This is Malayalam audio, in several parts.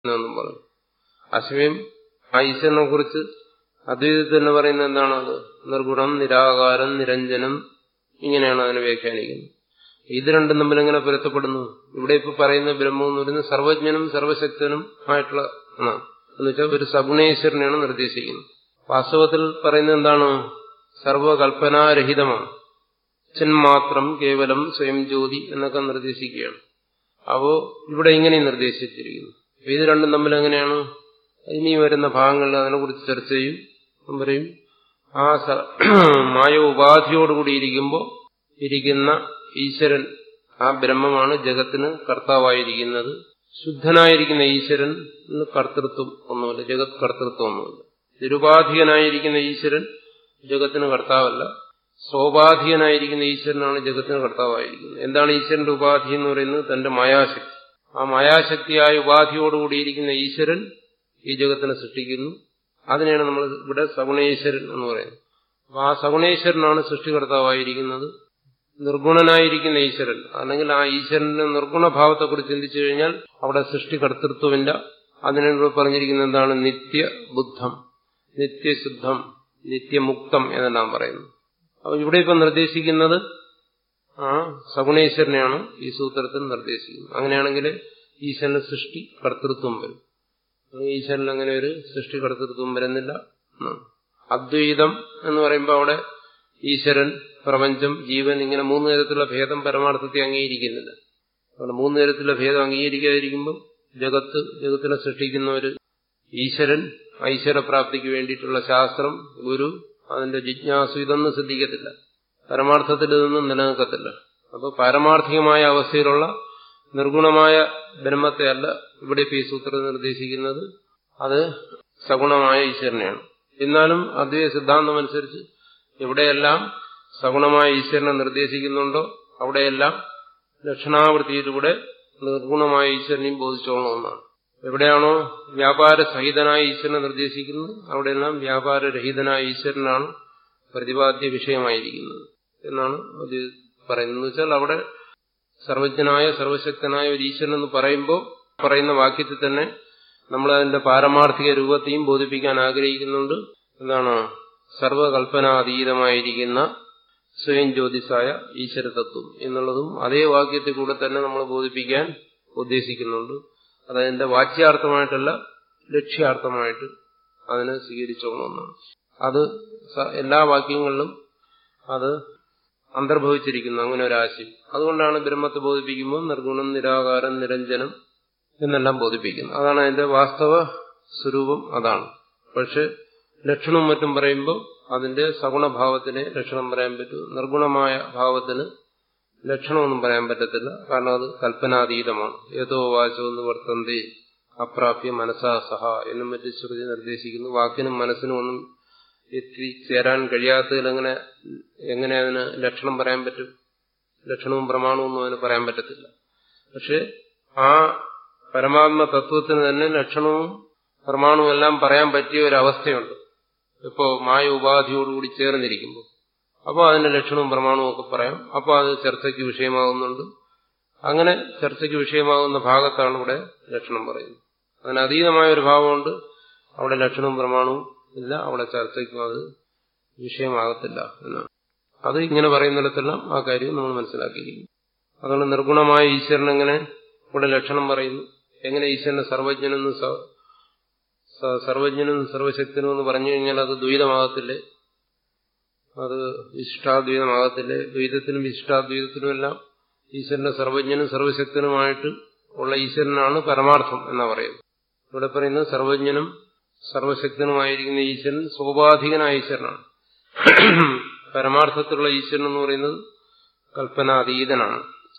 എന്നും പറഞ്ഞു അശ്വയം ആ ഈശ്വരനെ കുറിച്ച് അദ്വൈതത്തിൽ തന്നെ പറയുന്നത് എന്താണ് അത് നിർഗുണം നിരാകാരം നിരഞ്ജനം ഇങ്ങനെയാണ് അതിനെ വ്യാഖ്യാനിക്കുന്നത് ഇത് രണ്ടും തമ്മിൽ എങ്ങനെ പൊരുത്തപ്പെടുന്നു ഇവിടെ ഇപ്പൊ പറയുന്ന ബ്രഹ്മം എന്ന് പറയുന്നത് സർവജ്ഞനും സർവശക്തനും ആയിട്ടുള്ള എന്നാണ് എന്ന് വെച്ചാൽ ഒരു സഗുണേശ്വരനെയാണ് നിർദ്ദേശിക്കുന്നത് വാസ്തവത്തിൽ പറയുന്നത് എന്താണ് സർവകൽപ്പനാരഹിതമാണ് ചിന്മാത്രം കേവലം സ്വയം ജ്യോതി എന്നൊക്കെ നിർദ്ദേശിക്കുകയാണ് അപ്പോ ഇവിടെ ഇങ്ങനെ നിർദ്ദേശിച്ചിരിക്കുന്നു ഇത് രണ്ടും തമ്മിൽ എങ്ങനെയാണ് ഇനി വരുന്ന ഭാഗങ്ങളിൽ അതിനെക്കുറിച്ച് ചർച്ച ചെയ്യും പറയും ആ മായ ഉപാധിയോടുകൂടി ഇരിക്കുമ്പോൾ ഇരിക്കുന്ന ഈശ്വരൻ ആ ബ്രഹ്മമാണ് ജഗത്തിന് കർത്താവായിരിക്കുന്നത് ശുദ്ധനായിരിക്കുന്ന ഈശ്വരൻ കർത്തൃത്വം ഒന്നുമില്ല ജഗത് കർത്തൃത്വം ഒന്നുമില്ല നിരുപാധികനായിരിക്കുന്ന ഈശ്വരൻ ജഗത്തിന് കർത്താവല്ല സ്വാഭാധികനായിരിക്കുന്ന ഈശ്വരനാണ് ജഗത്തിന് കർത്താവായിരിക്കുന്നത് എന്താണ് ഈശ്വരന്റെ ഉപാധി എന്ന് പറയുന്നത് തന്റെ മായാശക്തി ആ മായാശക്തിയായ ഉപാധിയോടുകൂടിയിരിക്കുന്ന ഈശ്വരൻ ഈ ജഗത്തിനെ സൃഷ്ടിക്കുന്നു അതിനെയാണ് നമ്മൾ ഇവിടെ സഗുണേശ്വരൻ എന്ന് പറയുന്നത് അപ്പൊ ആ സഗുണേശ്വരനാണ് സൃഷ്ടികർത്താവായിരിക്കുന്നത് നിർഗുണനായിരിക്കുന്ന ഈശ്വരൻ അല്ലെങ്കിൽ ആ ഈശ്വരന്റെ നിർഗുണഭാവത്തെക്കുറിച്ച് ചിന്തിച്ചു കഴിഞ്ഞാൽ അവിടെ സൃഷ്ടികർത്തൃത്വമില്ല അതിനോട് പറഞ്ഞിരിക്കുന്നത് എന്താണ് നിത്യബുദ്ധം നിത്യശുദ്ധം നിത്യമുക്തം എന്നെല്ലാം പറയുന്നു അപ്പൊ ഇവിടെ ഇപ്പം നിർദ്ദേശിക്കുന്നത് ആ സഗുണേശ്വരനെയാണ് ഈ സൂത്രത്തിൽ നിർദ്ദേശിക്കുന്നത് അങ്ങനെയാണെങ്കിൽ ഈശ്വരന് സൃഷ്ടി കർത്തൃത്വം വരും ഈശ്വരൻ അങ്ങനെ ഒരു സൃഷ്ടി കർത്തൃത്വം വരുന്നില്ല അദ്വൈതം എന്ന് പറയുമ്പോൾ അവിടെ ഈശ്വരൻ പ്രപഞ്ചം ജീവൻ ഇങ്ങനെ മൂന്ന് തരത്തിലുള്ള ഭേദം പരമാർത്ഥത്തെ അംഗീകരിക്കുന്നില്ല അവിടെ മൂന്ന് തരത്തിലുള്ള ഭേദം അംഗീകരിക്കാതിരിക്കുമ്പോൾ ജഗത്ത് ജഗത്തിനെ സൃഷ്ടിക്കുന്ന ഒരു ഈശ്വരൻ ഐശ്വര്യപ്രാപ്തിക്ക് വേണ്ടിയിട്ടുള്ള ശാസ്ത്രം ഗുരു അതിന്റെ ജിജ്ഞാസു ഇതൊന്നും സിദ്ധിക്കത്തില്ല പരമാർത്ഥത്തിൽ ഇതൊന്നും നിലനിൽക്കത്തില്ല അപ്പോൾ പാരമാർത്ഥികമായ അവസ്ഥയിലുള്ള നിർഗുണമായ ബ്രഹ്മത്തെ അല്ല ഇവിടെ ഈ സൂത്രം നിർദ്ദേശിക്കുന്നത് അത് സഗുണമായ ഈശ്വരനെയാണ് എന്നാലും അദ്വൈത സിദ്ധാന്തം അനുസരിച്ച് എവിടെയെല്ലാം സഗുണമായ ഈശ്വരനെ നിർദ്ദേശിക്കുന്നുണ്ടോ അവിടെയെല്ലാം ലക്ഷണാവൃത്തിയിലൂടെ നിർഗുണമായ ഈശ്വരനെയും ബോധിച്ചോളണമെന്നാണ് എവിടെയാണോ വ്യാപാരസഹിതനായ ഈശ്വരനെ നിർദ്ദേശിക്കുന്നത് അവിടെയെല്ലാം വ്യാപാരരഹിതനായ ഈശ്വരനാണ് പ്രതിപാദ്യ വിഷയമായിരിക്കുന്നത് എന്നാണ് അത് പറയുന്നത് വെച്ചാൽ അവിടെ സർവജ്ഞനായ സർവശക്തനായ ഒരു ഈശ്വരൻ എന്ന് പറയുമ്പോൾ പറയുന്ന വാക്യത്തിൽ തന്നെ നമ്മൾ അതിന്റെ പാരമാർത്ഥിക രൂപത്തെയും ബോധിപ്പിക്കാൻ ആഗ്രഹിക്കുന്നുണ്ട് എന്താണ് സർവകൽപ്പനാതീതമായിരിക്കുന്ന സ്വയം ജ്യോതിസായ ഈശ്വരതത്വം എന്നുള്ളതും അതേ വാക്യത്തിൽ കൂടെ തന്നെ നമ്മൾ ബോധിപ്പിക്കാൻ ഉദ്ദേശിക്കുന്നുണ്ട് അതതിന്റെ വാച്യാർത്ഥമായിട്ടല്ല ലക്ഷ്യാർത്ഥമായിട്ട് അതിനെ സ്വീകരിച്ചോണമെന്നാണ് അത് എല്ലാ വാക്യങ്ങളിലും അത് അന്തർഭവിച്ചിരിക്കുന്നു അങ്ങനെ ഒരു ആശയം അതുകൊണ്ടാണ് ബ്രഹ്മത്തെ ബോധിപ്പിക്കുമ്പോൾ നിർഗുണം നിരാകാരം നിരഞ്ജനം എന്നെല്ലാം ബോധിപ്പിക്കുന്നത് അതാണ് അതിന്റെ വാസ്തവ സ്വരൂപം അതാണ് പക്ഷെ ലക്ഷണവും മറ്റും പറയുമ്പോൾ അതിന്റെ സഗുണഭാവത്തിനെ ലക്ഷണം പറയാൻ പറ്റൂ നിർഗുണമായ ഭാവത്തിന് ലക്ഷണമൊന്നും പറയാൻ പറ്റത്തില്ല കാരണം അത് കൽപ്പനാതീതമാണ് ഏതോ വാചോ എന്ന് വർത്തന്തി അപ്രാപ്യ മനസ്സാ സഹ എന്നും മറ്റ് ശ്രുതി നിർദ്ദേശിക്കുന്നു വാക്കിനും മനസ്സിനും ഒന്നും എത്തിച്ചേരാൻ കഴിയാത്തതിൽ എങ്ങനെ എങ്ങനെ അതിന് ലക്ഷണം പറയാൻ പറ്റും ലക്ഷണവും പ്രമാണവും ഒന്നും അതിന് പറയാൻ പറ്റത്തില്ല പക്ഷെ ആ പരമാത്മ തത്വത്തിന് തന്നെ ലക്ഷണവും പ്രമാണവും എല്ലാം പറയാൻ പറ്റിയ ഒരു അവസ്ഥയുണ്ട് ഇപ്പോ മായ ഉപാധിയോടുകൂടി ചേർന്നിരിക്കുമ്പോൾ അപ്പോൾ അതിന്റെ ലക്ഷണവും പ്രമാണവും ഒക്കെ പറയാം അപ്പോൾ അത് ചർച്ചയ്ക്ക് വിഷയമാകുന്നുണ്ട് അങ്ങനെ ചർച്ചയ്ക്ക് വിഷയമാകുന്ന ഭാഗത്താണ് ഇവിടെ ലക്ഷണം പറയുന്നത് അതിന് അതീതമായ ഒരു ഭാവമുണ്ട് അവിടെ ലക്ഷണവും പ്രമാണവും ഇല്ല അവിടെ ചർച്ചയ്ക്കും അത് വിഷയമാകത്തില്ല എന്നാണ് അത് ഇങ്ങനെ പറയുന്നിടത്തെല്ലാം ആ കാര്യം നമ്മൾ മനസ്സിലാക്കിയിരിക്കും അതുകൊണ്ട് നിർഗുണമായ ഈശ്വരൻ എങ്ങനെ ഇവിടെ ലക്ഷണം പറയുന്നു എങ്ങനെ ഈശ്വരനെ സർവജ്ഞനെന്ന് സർവജ്ഞനും സർവശക്തനും എന്ന് പറഞ്ഞു കഴിഞ്ഞാൽ അത് ദ്വൈതമാകത്തില്ലേ അത് വിശിഷ്ടാദ്വൈതമാകത്തില്ലേ ദ്വൈതത്തിനും വിശിഷ്ടാദ്വൈതത്തിനും എല്ലാം ഈശ്വരന്റെ സർവജ്ഞനും സർവശക്തനുമായിട്ട് ഉള്ള ഈശ്വരനാണ് പരമാർത്ഥം എന്നാ പറയുന്നത് ഇവിടെ പറയുന്നത് സർവജ്ഞനും സർവശക്തനുമായിരിക്കുന്ന ഈശ്വരൻ സോപാധികനായ ഈശ്വരനാണ് പരമാർത്ഥത്തിലുള്ള ഈശ്വരൻ എന്ന് പറയുന്നത് കൽപ്പനാതീതനാണ്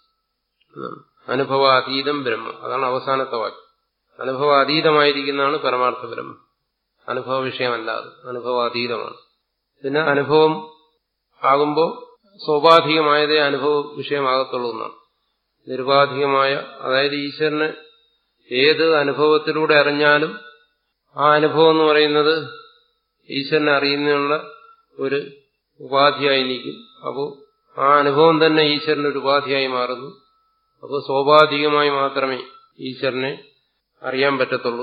അനുഭവാതീതം ബ്രഹ്മം അതാണ് അവസാനത്തെ വാക്യം അനുഭവാതീതമായിരിക്കുന്നതാണ് പരമാർത്ഥ ബ്രഹ്മം അനുഭവ വിഷയമല്ലാതെ അനുഭവാതീതമാണ് പിന്നെ അനുഭവം ആകുമ്പോൾ സ്വാഭാവികമായതേ അനുഭവ വിഷയമാകത്തുള്ളൂ എന്നാണ് നിരുപാധികമായ അതായത് ഈശ്വരനെ ഏത് അനുഭവത്തിലൂടെ അറിഞ്ഞാലും ആ അനുഭവം എന്ന് പറയുന്നത് ഈശ്വരനെ അറിയുന്നതിനുള്ള ഒരു ഉപാധിയായി നിൽക്കും അപ്പോൾ ആ അനുഭവം തന്നെ ഈശ്വരന്റെ ഒരു ഉപാധിയായി മാറുന്നു അപ്പോൾ സ്വാഭാവികമായി മാത്രമേ ഈശ്വരനെ അറിയാൻ പറ്റത്തുള്ളൂ